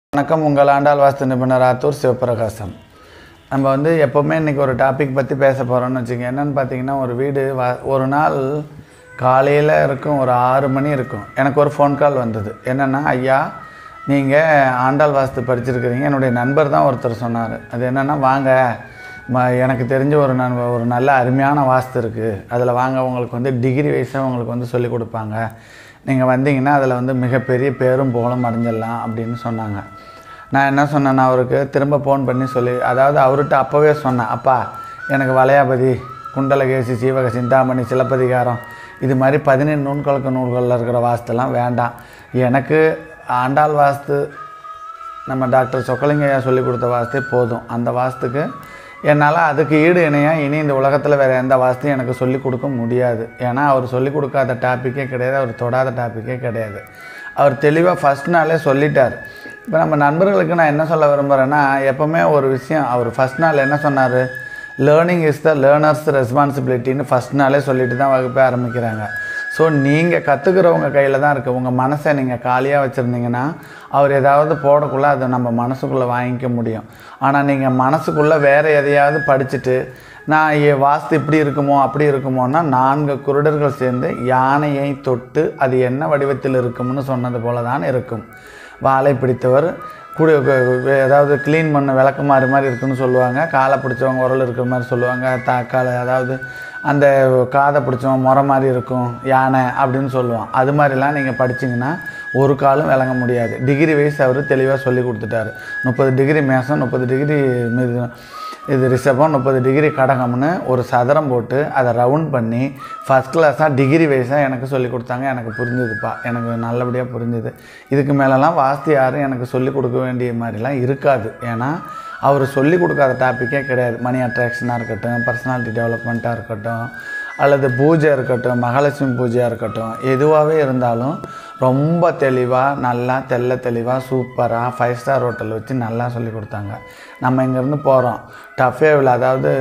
வணக்கம் உங்கள் ஆண்டாள் வாஸ்து நிபுணர் ஆத்தூர் சிவபிரகாசம் நம்ம வந்து எப்போவுமே இன்றைக்கி ஒரு டாபிக் பற்றி பேச போகிறோம்னு வச்சுங்க என்னென்னு பார்த்தீங்கன்னா ஒரு வீடு வ ஒரு நாள் காலையில் இருக்கும் ஒரு ஆறு மணி இருக்கும் எனக்கு ஒரு ஃபோன் கால் வந்தது என்னென்னா ஐயா நீங்கள் ஆண்டாள் வாஸ்து படிச்சிருக்கிறீங்க என்னுடைய நண்பர் தான் ஒருத்தர் சொன்னார் அது என்னென்னா வாங்க ம எனக்கு தெரிஞ்ச ஒரு நண்ப ஒரு நல்ல அருமையான வாஸ்து இருக்குது அதில் வாங்க உங்களுக்கு வந்து டிகிரி வைஸாக உங்களுக்கு வந்து சொல்லிக் கொடுப்பாங்க நீங்கள் வந்தீங்கன்னா அதில் வந்து மிகப்பெரிய பேரும் புகழும் அடைஞ்சிடலாம் அப்படின்னு சொன்னாங்க நான் என்ன சொன்னேன்னா அவருக்கு திரும்ப ஃபோன் பண்ணி சொல்லி அதாவது அவர்கிட்ட அப்போவே சொன்னேன் அப்பா எனக்கு வளையாபதி குண்டலகேசி சீவக சிந்தாமணி சிலப்பதிகாரம் இது மாதிரி பதினெண்டு நூல்கலக்க நூல்களில் இருக்கிற வாஸ்துலாம் வேண்டாம் எனக்கு ஆண்டாள் வாஸ்து நம்ம டாக்டர் சொக்கலிங்கையா சொல்லி கொடுத்த வாஸ்தே போதும் அந்த வாஸ்துக்கு என்னால் அதுக்கு ஈடு இணையாக இனி இந்த உலகத்தில் வேறு எந்த வாஸ்தையும் எனக்கு சொல்லிக் கொடுக்க முடியாது ஏன்னா அவர் சொல்லிக் கொடுக்காத டாப்பிக்கே கிடையாது அவர் தொடாத டாப்பிக்கே கிடையாது அவர் தெளிவாக ஃபஸ்ட் நாளே சொல்லிட்டார் இப்போ நம்ம நண்பர்களுக்கு நான் என்ன சொல்ல விரும்புகிறேன்னா எப்போவுமே ஒரு விஷயம் அவர் ஃபஸ்ட் நாள் என்ன சொன்னார் லேர்னிங் இஸ் த லேர்னர்ஸ் ரெஸ்பான்சிபிலிட்டின்னு ஃபஸ்ட் நாளே சொல்லிட்டு தான் வகுப்பே ஆரம்பிக்கிறாங்க ஸோ நீங்கள் கற்றுக்கிறவங்க கையில் தான் இருக்குது உங்கள் மனசை நீங்கள் காலியாக வச்சுருந்தீங்கன்னா அவர் ஏதாவது போடக்குள்ளே அதை நம்ம மனசுக்குள்ளே வாங்கிக்க முடியும் ஆனால் நீங்கள் மனசுக்குள்ளே வேறு எதையாவது படிச்சுட்டு நான் ஏ வாஸ்து இப்படி இருக்குமோ அப்படி இருக்குமோன்னா நான்கு குருடர்கள் சேர்ந்து யானையை தொட்டு அது என்ன வடிவத்தில் இருக்கும்னு சொன்னது போல தான் இருக்கும் வாழை பிடித்தவர் கூட ஏதாவது க்ளீன் பண்ண விளக்குமாறு மாதிரி இருக்குன்னு சொல்லுவாங்க காலை பிடிச்சவங்க உரல் இருக்கிற மாதிரி சொல்லுவாங்க தா காலை அதாவது அந்த காதை பிடிச்சவன் முறை மாதிரி இருக்கும் யானை அப்படின்னு சொல்லுவான் அது மாதிரிலாம் நீங்கள் படிச்சிங்கன்னா ஒரு காலும் விளங்க முடியாது டிகிரி வைஸ் அவர் தெளிவாக சொல்லி கொடுத்துட்டாரு முப்பது டிகிரி மேசம் முப்பது டிகிரி மீது இது ரிஷபம் முப்பது டிகிரி கடகம்னு ஒரு சதுரம் போட்டு அதை ரவுண்ட் பண்ணி ஃபஸ்ட் கிளாஸாக டிகிரி வைஸாக எனக்கு சொல்லி கொடுத்தாங்க எனக்கு புரிஞ்சுதுப்பா எனக்கு நல்லபடியாக புரிஞ்சுது இதுக்கு மேலெலாம் வாஸ்து யாரும் எனக்கு சொல்லி கொடுக்க வேண்டிய மாதிரிலாம் இருக்காது ஏன்னா அவர் சொல்லி கொடுக்காத டாப்பிக்கே கிடையாது மணி அட்ராக்ஷனாக இருக்கட்டும் பர்சனாலிட்டி டெவலப்மெண்ட்டாக இருக்கட்டும் அல்லது பூஜை இருக்கட்டும் மகாலட்சுமி பூஜையாக இருக்கட்டும் எதுவாகவே இருந்தாலும் ரொம்ப தெளிவாக நல்லா தெல்ல தெளிவாக சூப்பராக ஃபைவ் ஸ்டார் ஹோட்டல் வச்சு நல்லா சொல்லி கொடுத்தாங்க நம்ம இங்கேருந்து போகிறோம் டஃபேவில் அதாவது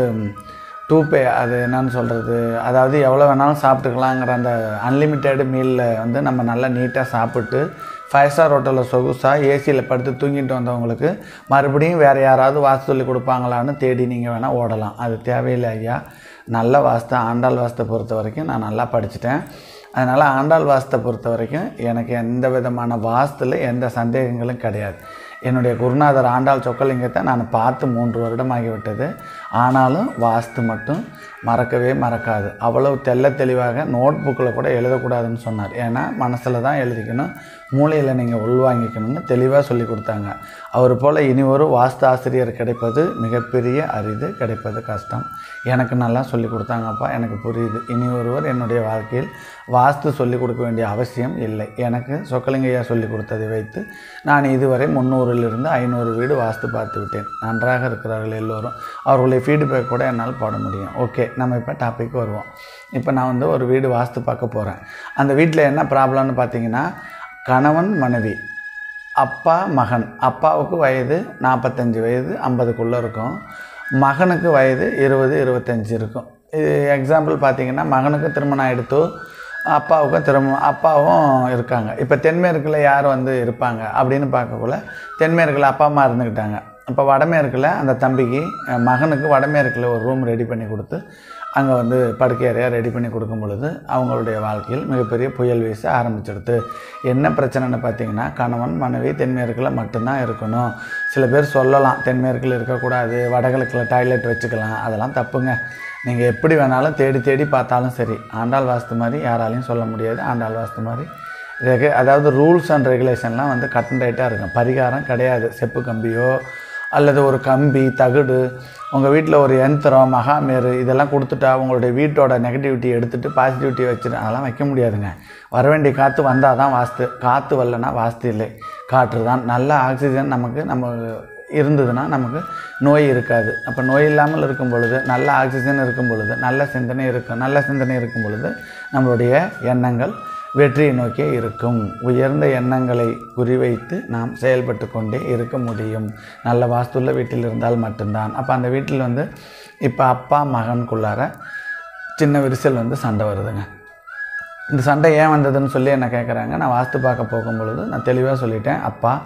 டூபே அது என்னன்னு சொல்கிறது அதாவது எவ்வளோ வேணாலும் சாப்பிட்டுக்கலாங்கிற அந்த அன்லிமிட்டெடு மீலில் வந்து நம்ம நல்லா நீட்டாக சாப்பிட்டு ஃபைவ் ஸ்டார் ஹோட்டலில் சொகுசாக ஏசியில் படுத்து தூங்கிட்டு வந்தவங்களுக்கு மறுபடியும் வேறு யாராவது வாஸ்து சொல்லி கொடுப்பாங்களான்னு தேடி நீங்கள் வேணால் ஓடலாம் அது தேவையில்லை ஐயா நல்ல வாஸ்து ஆண்டாள் வாஸ்தை பொறுத்த வரைக்கும் நான் நல்லா படிச்சுட்டேன் அதனால் ஆண்டாள் வாஸ்தை பொறுத்த வரைக்கும் எனக்கு எந்த விதமான வாஸ்துல எந்த சந்தேகங்களும் கிடையாது என்னுடைய குருநாதர் ஆண்டாள் சொக்கலிங்கத்தை நான் பார்த்து மூன்று வருடம் ஆகிவிட்டது ஆனாலும் வாஸ்து மட்டும் மறக்கவே மறக்காது அவ்வளவு தெள்ள தெளிவாக நோட் புக்கில் கூட எழுதக்கூடாதுன்னு சொன்னார் ஏன்னா மனசில் தான் எழுதிக்கணும் மூளையில் நீங்கள் உள்வாங்கிக்கணும்னு தெளிவாக சொல்லி கொடுத்தாங்க அவர் போல் இனி ஒரு வாஸ்து ஆசிரியர் கிடைப்பது மிகப்பெரிய அரிது கிடைப்பது கஷ்டம் எனக்கு நல்லா சொல்லி கொடுத்தாங்கப்பா எனக்கு புரியுது இனி ஒருவர் என்னுடைய வாழ்க்கையில் வாஸ்து சொல்லிக் கொடுக்க வேண்டிய அவசியம் இல்லை எனக்கு சொக்கலிங்கையா சொல்லி கொடுத்ததை வைத்து நான் இதுவரை முந்நூறிலிருந்து ஐநூறு வீடு வாஸ்து பார்த்து விட்டேன் நன்றாக இருக்கிறார்கள் எல்லோரும் அவர்களுடைய ஃபீட்பேக் கூட என்னால் போட முடியும் ஓகே நம்ம இப்போ டாபிக் வருவோம் இப்போ நான் வந்து ஒரு வீடு வாஸ்து பார்க்க போகிறேன் அந்த வீட்டில் என்ன ப்ராப்ளம்னு பார்த்தீங்கன்னா கணவன் மனைவி அப்பா மகன் அப்பாவுக்கு வயது நாற்பத்தஞ்சு வயது ஐம்பதுக்குள்ளே இருக்கும் மகனுக்கு வயது இருபது இருபத்தஞ்சி இருக்கும் இது எக்ஸாம்பிள் பார்த்தீங்கன்னா மகனுக்கு திருமணம் ஆகிடுத்து அப்பாவுக்கும் திருமணம் அப்பாவும் இருக்காங்க இப்போ தென்மேற்கில் யார் வந்து இருப்பாங்க அப்படின்னு பார்க்கக்குள்ள தென்மேற்கில் அப்பா அம்மா இருந்துக்கிட்டாங்க இப்போ வடமேற்கில் அந்த தம்பிக்கு அஹ், மகனுக்கு வடமேற்கில் ஒரு ரூம் ரெடி பண்ணி கொடுத்து அங்கே வந்து படுக்கை அறையாக ரெடி பண்ணி கொடுக்கும் பொழுது அவங்களுடைய வாழ்க்கையில் மிகப்பெரிய புயல் வீச ஆரம்பிச்சிடுது என்ன பிரச்சனைன்னு பார்த்தீங்கன்னா கணவன் மனைவி தென்மேற்கில் மட்டும்தான் இருக்கணும் சில பேர் சொல்லலாம் தென்மேற்கில் இருக்கக்கூடாது வடகிழக்கில் டாய்லெட் வச்சுக்கலாம் அதெல்லாம் தப்புங்க நீங்கள் எப்படி வேணாலும் தேடி தேடி பார்த்தாலும் சரி ஆண்டாள் வாஸ்து மாதிரி யாராலையும் சொல்ல முடியாது ஆண்டாள் வாஸ்து மாதிரி ரெகு அதாவது ரூல்ஸ் அண்ட் ரெகுலேஷன்லாம் வந்து கட் அண்ட் ரைட்டாக இருக்கும் பரிகாரம் கிடையாது செப்பு கம்பியோ அல்லது ஒரு கம்பி தகுடு உங்கள் வீட்டில் ஒரு யந்திரம் மகாமேரு இதெல்லாம் கொடுத்துட்டா உங்களுடைய வீட்டோட நெகட்டிவிட்டி எடுத்துகிட்டு பாசிட்டிவிட்டி வச்சுட்டு அதெல்லாம் வைக்க முடியாதுங்க வர வேண்டிய காற்று வந்தால் தான் வாஸ்து காற்று வரலனா வாஸ்து இல்லை காற்று தான் நல்ல ஆக்சிஜன் நமக்கு நம்ம இருந்ததுன்னா நமக்கு நோய் இருக்காது அப்போ நோய் இல்லாமல் இருக்கும் பொழுது நல்ல ஆக்சிஜன் இருக்கும் பொழுது நல்ல சிந்தனை இருக்கும் நல்ல சிந்தனை இருக்கும் பொழுது நம்மளுடைய எண்ணங்கள் வெற்றியை நோக்கியே இருக்கும் உயர்ந்த எண்ணங்களை குறிவைத்து நாம் செயல்பட்டு கொண்டே இருக்க முடியும் நல்ல வாஸ்துள்ள வீட்டில் இருந்தால் மட்டும்தான் அப்போ அந்த வீட்டில் வந்து இப்போ அப்பா மகனுக்குள்ளார சின்ன விரிசல் வந்து சண்டை வருதுங்க இந்த சண்டை ஏன் வந்ததுன்னு சொல்லி என்ன கேட்குறாங்க நான் வாஸ்து பார்க்க போகும் பொழுது நான் தெளிவாக சொல்லிட்டேன் அப்பா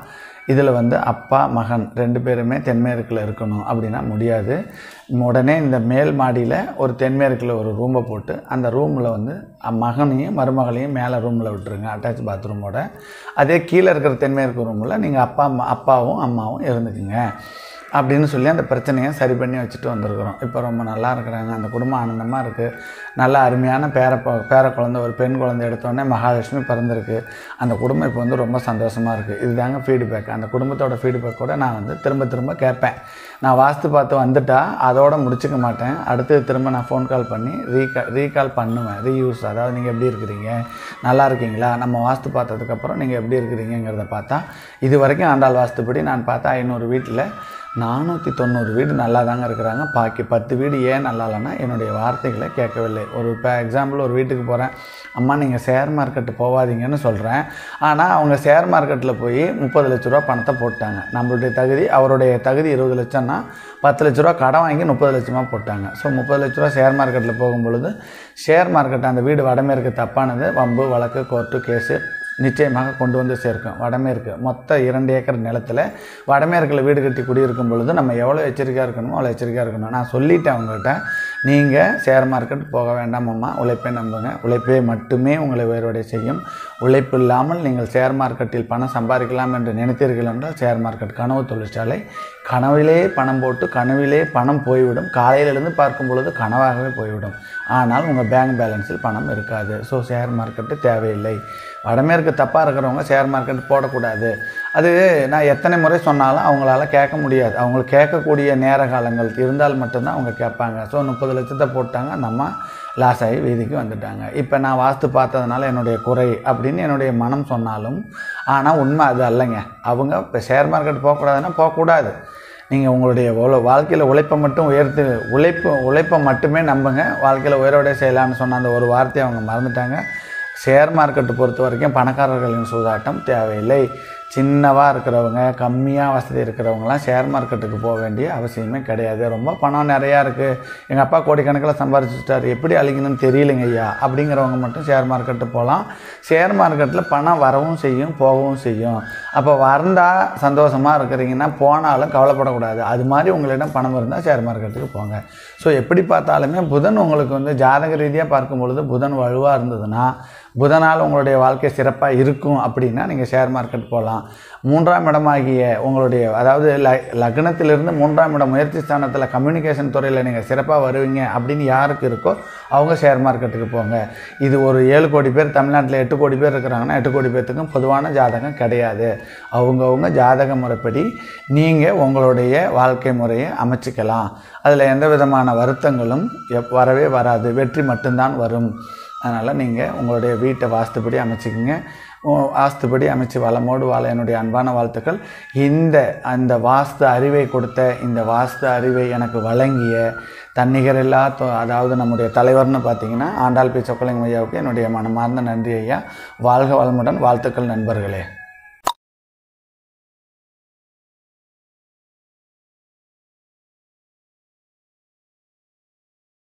இதில் வந்து அப்பா மகன் ரெண்டு பேருமே தென்மேற்கில் இருக்கணும் அப்படின்னா முடியாது உடனே இந்த மேல் மாடியில் ஒரு தென்மேற்கில் ஒரு ரூமை போட்டு அந்த ரூமில் வந்து அ- மகனையும் மருமகளையும் மேலே ரூமில் விட்டுருங்க அட்டாச் பாத்ரூமோட அதே கீழே இருக்கிற தென்மேற்கு ரூமில் நீங்கள் அப்பா அம்மா அப்பாவும் அம்மாவும் இருந்துக்குங்க அப்படின்னு சொல்லி அந்த பிரச்சனையை சரி பண்ணி வச்சுட்டு வந்திருக்கிறோம் இப்போ ரொம்ப நல்லா இருக்கிறாங்க அந்த குடும்பம் ஆனந்தமாக இருக்குது நல்ல அருமையான பேர ப- பேர குழந்தை ஒரு பெண் குழந்தை எடுத்தோடனே மகாலட்சுமி பிறந்திருக்கு அந்த குடும்பம் இப்போ வந்து ரொம்ப சந்தோஷமாக இருக்குது இதுதாங்க ஃபீட்பேக் அந்த குடும்பத்தோட ஃபீட்பேக்கோட நான் வந்து திரும்ப திரும்ப கேட்பேன் நான் வாஸ்து பார்த்து வந்துட்டா அதோட முடிச்சுக்க மாட்டேன் அடுத்து திரும்ப நான் ஃபோன் கால் பண்ணி ரீகா ரீகால் பண்ணுவேன் ரீயூஸ் அதாவது நீங்கள் எப்படி இருக்கிறீங்க நல்லா இருக்கீங்களா நம்ம வாஸ்து பார்த்ததுக்கப்புறம் நீங்கள் எப்படி இருக்கிறீங்கிறத பார்த்தா இது வரைக்கும் ஆண்டாள் வாஸ்துப்படி நான் பார்த்தா ஐநூறு வீட்டில் நானூற்றி தொண்ணூறு வீடு நல்லா தாங்க இருக்கிறாங்க பாக்கி பத்து வீடு ஏன் நல்லா இல்லைன்னா என்னுடைய வார்த்தைகளை கேட்கவில்லை ஒரு இப்போ எக்ஸாம்பிள் ஒரு வீட்டுக்கு போகிறேன் அம்மா நீங்கள் ஷேர் மார்க்கெட்டு போகாதீங்கன்னு சொல்கிறேன் ஆனால் அவங்க ஷேர் மார்க்கெட்டில் போய் முப்பது லட்ச ரூபா பணத்தை போட்டாங்க நம்மளுடைய தகுதி அவருடைய தகுதி இருபது லட்சம்னா பத்து லட்ச ரூபா கடன் வாங்கி முப்பது லட்சமாக போட்டாங்க ஸோ முப்பது லட்ச ரூபா ஷேர் மார்க்கெட்டில் போகும்பொழுது ஷேர் மார்க்கெட் அந்த வீடு வடமேற்கு தப்பானது வம்பு வழக்கு கோர்ட்டு கேஸு நிச்சயமாக கொண்டு வந்து சேர்க்கும் வடமேற்கு மொத்த இரண்டு ஏக்கர் நிலத்தில் வடமேற்கில் வீடு கட்டி குடியிருக்கும் பொழுது நம்ம எவ்வளோ எச்சரிக்கையாக இருக்கணுமோ அவ்வளோ எச்சரிக்கையாக இருக்கணும் நான் சொல்லிட்டேன் அவங்ககிட்ட நீங்கள் ஷேர் மார்க்கெட் போக வேண்டாமம்மா உழைப்பை நம்புங்க உழைப்பே மட்டுமே உங்களை உயர்வடை செய்யும் உழைப்பு இல்லாமல் நீங்கள் ஷேர் மார்க்கெட்டில் பணம் சம்பாதிக்கலாம் என்று நினைத்தீர்கள் என்றால் ஷேர் மார்க்கெட் கனவு தொழிற்சாலை கனவிலே பணம் போட்டு கனவிலே பணம் போய்விடும் காலையிலிருந்து பார்க்கும் பொழுது கனவாகவே போய்விடும் ஆனால் உங்கள் பேங்க் பேலன்ஸில் பணம் இருக்காது ஸோ ஷேர் மார்க்கெட்டு தேவையில்லை வடமேற்கு தப்பாக இருக்கிறவங்க ஷேர் மார்க்கெட் போடக்கூடாது அது நான் எத்தனை முறை சொன்னாலும் அவங்களால கேட்க முடியாது அவங்களுக்கு கேட்கக்கூடிய நேர காலங்கள் இருந்தால் மட்டும்தான் அவங்க கேட்பாங்க ஸோ முப்பது லட்சத்தை போட்டாங்க அந்த அம்மா லாஸ் ஆகி வீதிக்கு வந்துட்டாங்க இப்போ நான் வாஸ்து பார்த்ததுனால என்னுடைய குறை அப்படின்னு என்னுடைய மனம் சொன்னாலும் ஆனால் உண்மை அது அல்லைங்க அவங்க இப்போ ஷேர் மார்க்கெட் போகக்கூடாதுன்னா போகக்கூடாது நீங்கள் உங்களுடைய உல வாழ்க்கையில் உழைப்பை மட்டும் உயர்த்து உழைப்பு உழைப்பை மட்டுமே நம்புங்க வாழ்க்கையில் உயர்வடைய செய்யலாம்னு சொன்ன அந்த ஒரு வார்த்தையை அவங்க மறந்துட்டாங்க ஷேர் மார்க்கெட்டு பொறுத்த வரைக்கும் பணக்காரர்களின் சூதாட்டம் தேவையில்லை சின்னவாக இருக்கிறவங்க கம்மியாக வசதி இருக்கிறவங்களாம் ஷேர் மார்க்கெட்டுக்கு போக வேண்டிய அவசியமே கிடையாது ரொம்ப பணம் நிறையா இருக்குது எங்கள் அப்பா கோடிக்கணக்கில் சம்பாரிச்சுட்டார் எப்படி அழிக்கணும்னு தெரியலைங்க ஐயா அப்படிங்கிறவங்க மட்டும் ஷேர் மார்க்கெட்டு போகலாம் ஷேர் மார்க்கெட்டில் பணம் வரவும் செய்யும் போகவும் செய்யும் அப்போ வந்தால் சந்தோஷமாக இருக்கிறீங்கன்னா போனாலும் கவலைப்படக்கூடாது அது மாதிரி உங்களிடம் பணம் இருந்தால் ஷேர் மார்க்கெட்டுக்கு போங்க ஸோ எப்படி பார்த்தாலுமே புதன் உங்களுக்கு வந்து ஜாதக ரீதியாக பார்க்கும் பொழுது புதன் வலுவாக இருந்ததுன்னா புதனால் உங்களுடைய வாழ்க்கை சிறப்பாக இருக்கும் அப்படின்னா நீங்கள் ஷேர் மார்க்கெட் போகலாம் மூன்றாம் இடமாகிய உங்களுடைய அதாவது ல லக்னத்திலிருந்து மூன்றாம் இடம் முயற்சி ஸ்தானத்தில் கம்யூனிகேஷன் துறையில் நீங்கள் சிறப்பாக வருவீங்க அப்படின்னு யாருக்கு இருக்கோ அவங்க ஷேர் மார்க்கெட்டுக்கு போங்க இது ஒரு ஏழு கோடி பேர் தமிழ்நாட்டில் எட்டு கோடி பேர் இருக்கிறாங்கன்னா எட்டு கோடி பேர்த்துக்கும் பொதுவான ஜாதகம் கிடையாது அவங்கவுங்க ஜாதக முறைப்படி நீங்கள் உங்களுடைய வாழ்க்கை முறையை அமைச்சிக்கலாம் அதில் எந்த விதமான வருத்தங்களும் எப் வரவே வராது வெற்றி மட்டும்தான் வரும் அதனால் நீங்கள் உங்களுடைய வீட்டை வாஸ்துப்படி அமைச்சிக்கிங்க உ- வாஸ்துப்படி அமைச்சு வளமோடு வாழ என்னுடைய அன்பான வாழ்த்துக்கள் இந்த அந்த வாஸ்து அறிவை கொடுத்த இந்த வாஸ்து அறிவை எனக்கு வழங்கிய தன்னிகரில்லா தொ அதாவது நம்முடைய தலைவர்னு பார்த்தீங்கன்னா ஆண்டாள் பி சொக்கலிங்க ஐயாவுக்கு என்னுடைய மனமார்ந்த நன்றி ஐயா வாழ்க வளமுடன் வாழ்த்துக்கள் நண்பர்களே